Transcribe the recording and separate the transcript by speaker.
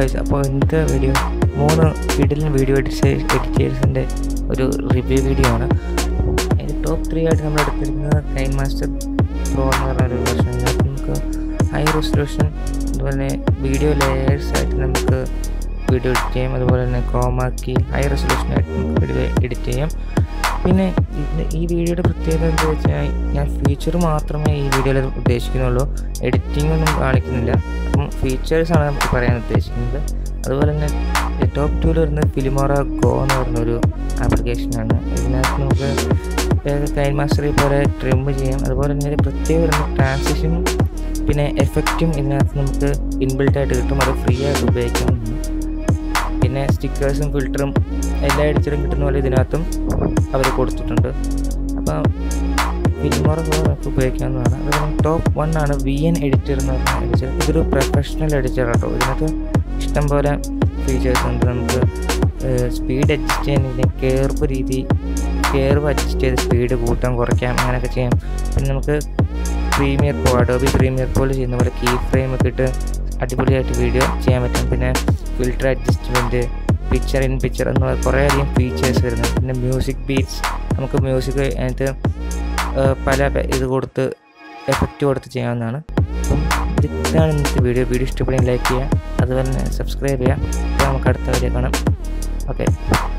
Speaker 1: guys അപ്പോൾ ഇന്നത്തെ video മൂന്ന് വീഡിയോയിലും വീഡിയോ എഡിറ്റേഴ്സിൻ്റെ ഒരു റിവ്യൂ വീഡിയോ ആണ് അതിൽ ടോപ്പ് ത്രീ ആയിട്ട് നമ്മൾ എടുത്തിരിക്കുന്നത് കൈൻ മാസ്റ്റർ പ്രോ എന്ന് പറഞ്ഞ ഒരു വെർഷൻ ഇതിനകത്ത് നമുക്ക് ഹൈ റെസൊല്യൂഷൻ അതുപോലെ വീഡിയോ ലെയേഴ്സ് ആയിട്ട് നമുക്ക് വീഡിയോ എഡിറ്റ് ചെയ്യാം അതുപോലെ തന്നെ ക്രോമാക്കി ഹൈ റെസൊല്യൂഷൻ ആയിട്ട് നമുക്ക് വീഡിയോ എഡിറ്റ് ചെയ്യാം പിന്നെ ഇത് ഈ വീഡിയോയുടെ പ്രത്യേകത എന്താ വെച്ചാൽ ഞാൻ ഫീച്ചർ മാത്രമേ ഈ വീഡിയോയിൽ ഉദ്ദേശിക്കുന്നുള്ളൂ എഡിറ്റിംഗ് ഒന്നും കാണിക്കുന്നില്ല അപ്പം ഫീച്ചേഴ്സാണ് നമുക്ക് പറയാൻ ഉദ്ദേശിക്കുന്നത് അതുപോലെ തന്നെ ടോപ്പ് ടൂവിൽ വരുന്നത് ഫിലിമോറ ഗോ എന്ന് പറഞ്ഞൊരു ആപ്ലിക്കേഷനാണ് ഇതിനകത്ത് നമുക്ക് കൈൻ മാസ്റ്ററി പോലെ ട്രിം ചെയ്യാം അതുപോലെ തന്നെ ഒരു പ്രത്യേക വരുന്ന ട്രാൻസിഷനും പിന്നെ എഫക്റ്റും ഇതിനകത്ത് നമുക്ക് ഇൻബിൽട്ട് ആയിട്ട് കിട്ടും അത് ഫ്രീ ആയിട്ട് ഉപയോഗിക്കാം പിന്നെ സ്റ്റിക്കേഴ്സും ഫിൽറ്ററും എല്ലാ എഡിറ്ററും കിട്ടുന്ന പോലെ ഇതിനകത്തും അവർ കൊടുത്തിട്ടുണ്ട് അപ്പോൾ ഫിലിമോറ നമുക്ക് ഉപയോഗിക്കാവുന്നതാണ് അതുപോലെ ടോപ്പ് വൺ ആണ് വി എൻ എഡിറ്റർ എന്ന് പറഞ്ഞ എഡിറ്റർ ഇതൊരു പ്രൊഫഷണൽ എഡിറ്റർ കേട്ടോ ഇതിനകത്ത് ഇഷ്ടംപോലെ ഫീച്ചേഴ്സ് ഉണ്ട് നമുക്ക് സ്പീഡ് അഡ്ജസ്റ്റ് ചെയ്യാൻ ഇതിനെ കെയർവ് രീതി കെയർവ് അഡ്ജസ്റ്റ് ചെയ്ത് സ്പീഡ് കൂട്ടാൻ കുറയ്ക്കാം അങ്ങനെയൊക്കെ ചെയ്യാം പിന്നെ നമുക്ക് പ്രീമിയർ പ്രോ അഡോബി പ്രീമിയർ പ്രോയിൽ ചെയ്യുന്ന പോലെ കീ ഫ്രെയിം ഒക്കെ ഇട്ട് അടിപൊളിയായിട്ട് വീഡിയോ ചെയ്യാൻ പറ്റും പിന്നെ filter adjustment picture in picture എന്ന് കുറേ അധികം ഫീച്ചേഴ്സ് വരുന്നത് പിന്നെ മ്യൂസിക് ബീറ്റ്സ് നമുക്ക് മ്യൂസിക് അതിനകത്ത് പല ഇത് കൊടുത്ത് എഫക്റ്റ് കൊടുത്ത് ചെയ്യാവുന്നതാണ് അപ്പം ഇതാണ് ഇന്നത്തെ വീഡിയോ വീഡിയോ ഇഷ്ടപ്പെടുമെങ്കിൽ ലൈക്ക് ചെയ്യുക അതുപോലെ തന്നെ സബ്സ്ക്രൈബ് ചെയ്യുക അപ്പോൾ നമുക്ക് അടുത്ത വീഡിയോ കാണാം ഓക്കെ